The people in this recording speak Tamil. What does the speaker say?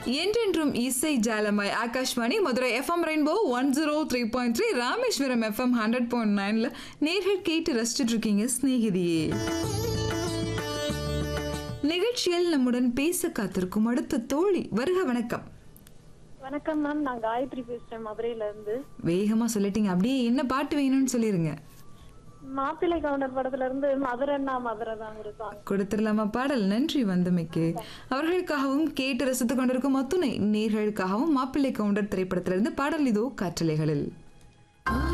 என்றென்றும் இசை ஜாலமாய் Akashvani Madurai FM rainbow one zero three point three Rameswaram FM hundred point நைன்ல நேர்கள் கேட்டு ரசிச்சுட்டு இருக்கீங்க சிநேகிதியே நிகழ்ச்சியில் நம்முடன் பேச காத்திருக்கும் அடுத்த தோழி வருக வணக்கம் வணக்கம் மேம் நான் காயத்ரி பேசுறேன் மதுரையில இருந்து வேகமா சொல்லிட்டீங்க அப்படியே என்ன பாட்டு வேணும்னு சொல்லிருங்க மாப்பிள்ளை கவுண்டர் படத்துல இருந்து மதுரைன்னா மதுரை தான் ஒரு சாங் கொடுத்துடலாமா பாடல் நன்றி வந்தமைக்கு அவர்களுக்காகவும் கேட்டு ரசித்துக் கொண்டிருக்கும் அத்துணை நேர்களுக்காகவும் மாப்பிள்ளை கவுண்டர் திரைப்படத்திலிருந்து பாடல் இதோ காற்றலைகளில்